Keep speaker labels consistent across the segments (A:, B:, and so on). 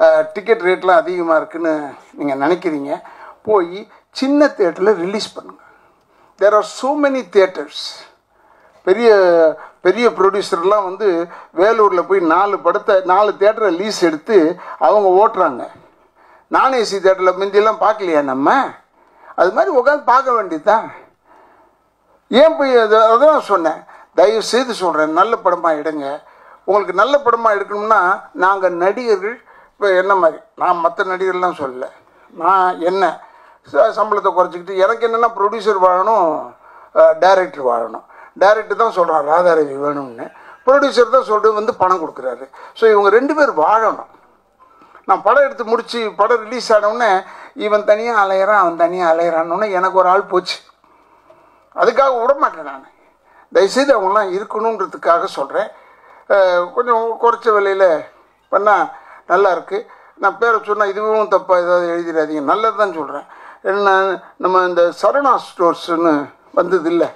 A: ticket ரேட்லாம் அதிகமாக இருக்குன்னு நீங்கள் நினைக்கிறீங்க போய் சின்ன தேட்டரில் ரிலீஸ் பண்ணுங்கள் there are so many theatres பெரிய பெரிய ப்ரொடியூசர்லாம் வந்து வேலூரில் போய் நாலு படத்தை நாலு தேட்டரை லீஸ் எடுத்து அவங்க ஓட்டுறாங்க நான் ஏசி தேட்டரில் முந்தியெல்லாம் பார்க்கலையா நம்ம அது மாதிரி உட்காந்து பார்க்க வேண்டியதுதான் ஏன் போய் அது அதான் சொன்னேன் தயவு செய்து சொல்கிறேன் நல்ல படமாக எடுங்க உங்களுக்கு நல்ல படமாக எடுக்கணும்னா நாங்கள் நடிகர்கள் இப்போ என்ன மாதிரி நான் மற்ற நடிகர்லாம் சொல்லலை நான் என்ன ச- சம்பளத்தை குறைச்சிக்கிட்டு எனக்கு என்னென்னா ப்ரொடியூசர் வாழணும் டைரக்டர் வாழணும் டைரக்டர் தான் சொல்கிறான் ராதாரவி வேணும்னு ப்ரொடியூசர் தான் சொல்லிட்டு வந்து பணம் கொடுக்குறாரு ஸோ இவங்க ரெண்டு பேர் வாழணும் நான் படம் எடுத்து முடித்து படம் ரிலீஸ் ஆனவுடனே இவன் தனியாக அலையிறான் அவன் தனியாக அலையிறான்னு எனக்கு ஒரு ஆள் போச்சு அதுக்காக விட மாட்டேன் நான் தயவுசெய்து அவங்களாம் இருக்கணுன்றதுக்காக சொல்கிறேன் கொஞ்சம் குறைச்ச விலையில் பண்ணால் நல்லா இருக்கு நான் பேரை சொன்னால் இதுவும் தப்பாக ஏதாவது எழுதிடாதீங்க நல்லது தான் சொல்கிறேன் என்ன நம்ம இந்த சரணா ஸ்டோர்ஸ்னு வந்தது இல்லை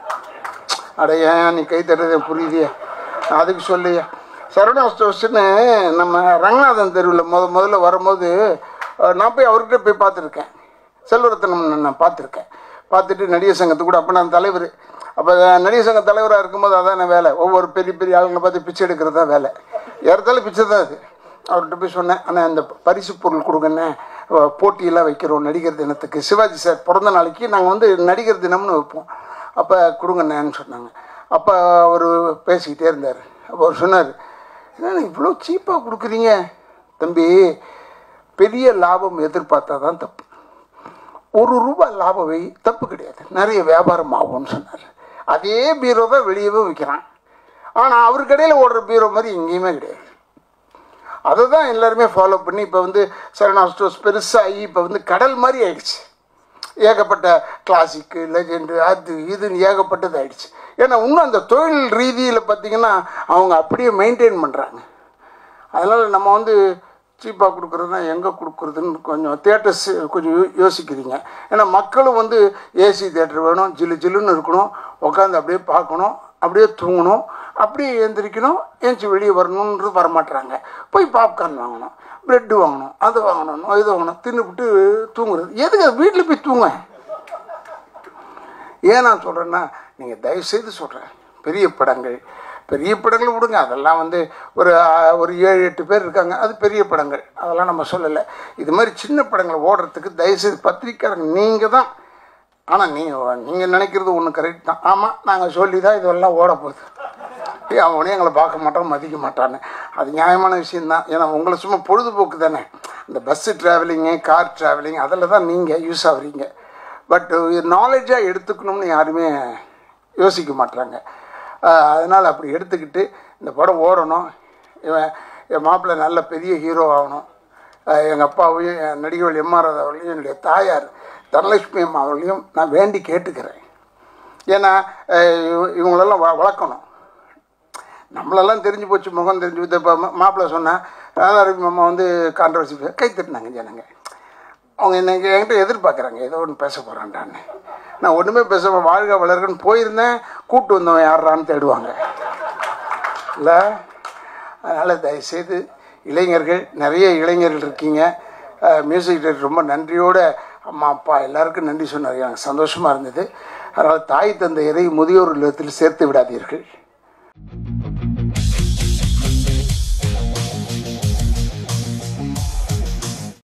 A: அட ஏன் நீ கை தட்டுறது புரியுதியா நான் அதுக்கு சொல்லியா சரவணா ஸ்டோர்ஸ்னு நம்ம ரங்கநாதன் தெருவில் முத முதல்ல வரும்போது அஹ், நான் போய் அவர்கிட்ட போய் பார்த்துருக்கேன் செல்வரத்தனம் நான் பார்த்துருக்கேன் பார்த்துட்டு நடிகர் சங்கத்துக்கு கூட அப்போ நான் தலைவர் அப்போ நடிகர் சங்க தலைவராக இருக்கும்போது அதான் வேலை ஒவ்வொரு பெரிய பெரிய ஆளுங்களை பார்த்து பிச்சை எடுக்கிறது தான் வேலை ஏறத்தாலும் பிச்சை தான் அது அவர்கிட்ட போய் சொன்னேன் ஆனால் இந்த பரிசு பொருள் கொடுங்கண்ணே அஹ், போட்டியெல்லாம் வைக்கிறோம் நடிகர் தினத்துக்கு சிவாஜி சார் பிறந்த நாளைக்கு நாங்கள் வந்து நடிகர் தினம்னு வைப்போம் அப்போ கொடுங்கண்ணேன்னு சொன்னாங்க அப்போ அவர் பேசிக்கிட்டே இருந்தார் அப்போ அவர் சொன்னார் என்ன இவ்வளோ சீப்பாக கொடுக்குறீங்க தம்பி பெரிய லாபம் எதிர்பார்த்தா தான் தப்பு ஒரு ரூபாய் லாபம் வை தப்பு கிடையாது நிறைய வியாபாரம் ஆகும்னு சொன்னார் அதே பீரோ தான் வெளியவே விற்கிறான் ஆனால் அவர் கடையில் ஓடுற பீரோ மாதிரி எங்கேயுமே கிடையாது அதை தான் எல்லாருமே ஃபாலோ பண்ணி இப்போ வந்து சரணா ஸ்டோர்ஸ் பெருசாகி இப்போ வந்து கடல் மாதிரி ஆயிடுச்சு ஏகப்பட்ட கிளாசிக்கு லெஜெண்டு அது இதுன்னு ஏகப்பட்டது ஆயிடுச்சு ஏன்னா இன்னும் அந்த தொழில் ரீதியில் பார்த்தீங்கன்னா அவங்க அப்படியே மெயின்டைன் பண்ணுறாங்க அதனால் நம்ம வந்து சீப்பாக கொடுக்குறதுனா எங்கே கொடுக்குறதுன்னு கொஞ்சம் தேட்டர்ஸ் கொஞ்சம் யோ- யோசிக்கிறீங்க ஏன்னா மக்களும் வந்து ஏசி தேட்டர் வேணும் ஜில்லு ஜில்லுன்னு இருக்கணும் உட்காந்து அப்படியே பார்க்கணும் அப்படியே தூங்கணும் அப்படியே எந்திரிக்கணும் ஏஞ்சி வெளியே வரணுன்றது வரமாட்றாங்க போய் பாப்கார்ன் வாங்கணும் ப்ரெட்டு வாங்கணும் அது வாங்கணும் இது வாங்கணும் தின்னுபிட்டு தூங்குறது எதுக்கு வீட்டில் போய் தூங்க ஏன் நான் சொல்கிறேன்னா நீங்கள் தயவுசெய்து சொல்கிறேன் பெரிய படங்கள் பெரிய படங்கள் விடுங்க அதெல்லாம் வந்து ஒரு ஆ, ஒரு ஏழு எட்டு பேர் இருக்காங்க அது பெரிய படங்கள் அதெல்லாம் நம்ம சொல்லலை இது மாதிரி சின்ன படங்கள் ஓடுறதுக்கு தயவுசெய்து பத்திரிக்கையாளங்க நீங்கள் தான் ஆனால் நீங்கள் நீங்கள் நினைக்கிறது ஒன்று கரெக்ட் தான் ஆமாம் நாங்கள் சொல்லி தான் இதெல்லாம் ஓட போகுது ஏய், அவனே எங்களை பார்க்க மாட்டான் மதிக்க மாட்டான்னு அது நியாயமான விஷயம்தான் ஏன்னா உங்களை சும்மா பொழுதுபோக்கு தானே இந்த பஸ்ஸு ட்ராவலிங்கு கார் ட்ராவலிங் அதில் தான் நீங்கள் யூஸ் ஆகுறீங்க பட் நாலேஜாக எடுத்துக்கணும்னு யாருமே யோசிக்க மாட்டாங்க அதனால் அப்படி எடுத்துக்கிட்டு இந்த படம் ஓடணும் இவன் என் மாப்பிள்ளை நல்ல பெரிய ஹீரோ ஆகணும் எங்கள் அப்பாவையும் என் நடிகர்கள் எம்ஆர் அவர்களையும் என்னுடைய தாயார் தனலட்சுமி அம்மா அவர்களையும் நான் வேண்டி கேட்டுக்கிறேன் ஏன்னா அஹ், இவ- இவங்களெல்லாம் வ வளர்க்கணும் நம்மளெல்லாம் தெரிஞ்சு போச்சு முகம் தெரிஞ்சு போச்சு இப்போ மாப்பிள்ளை சொன்னால் ராதாரவி மாமா வந்து கான்ட்ரவர்சி கை தட்டினாங்க ஜனங்க அவங்க என்ன என்கிட்ட எதிர்பார்க்குறாங்க ஏதோ ஒன்று பேச போகிறான்டான்னு நான் ஒன்றுமே பேச வாழ்க வளர்கன்னு போயிருந்தேன் கூட்டு வந்தவன் யாரான்னு தேடுவாங்க இல்லை அதனால் தயவுசெய்து இளைஞர்கள் நிறைய இளைஞர்கள் இருக்கீங்க மியூசிக் டைரக்டர் ரொம்ப நன்றியோட அம்மா அப்பா எல்லாருக்கும் நன்றி சொன்னார் எனக்கு சந்தோஷமாக இருந்தது அதனால் தாய் தந்தையரை முதியோர் இல்லத்தில் சேர்த்து விடாதீர்கள்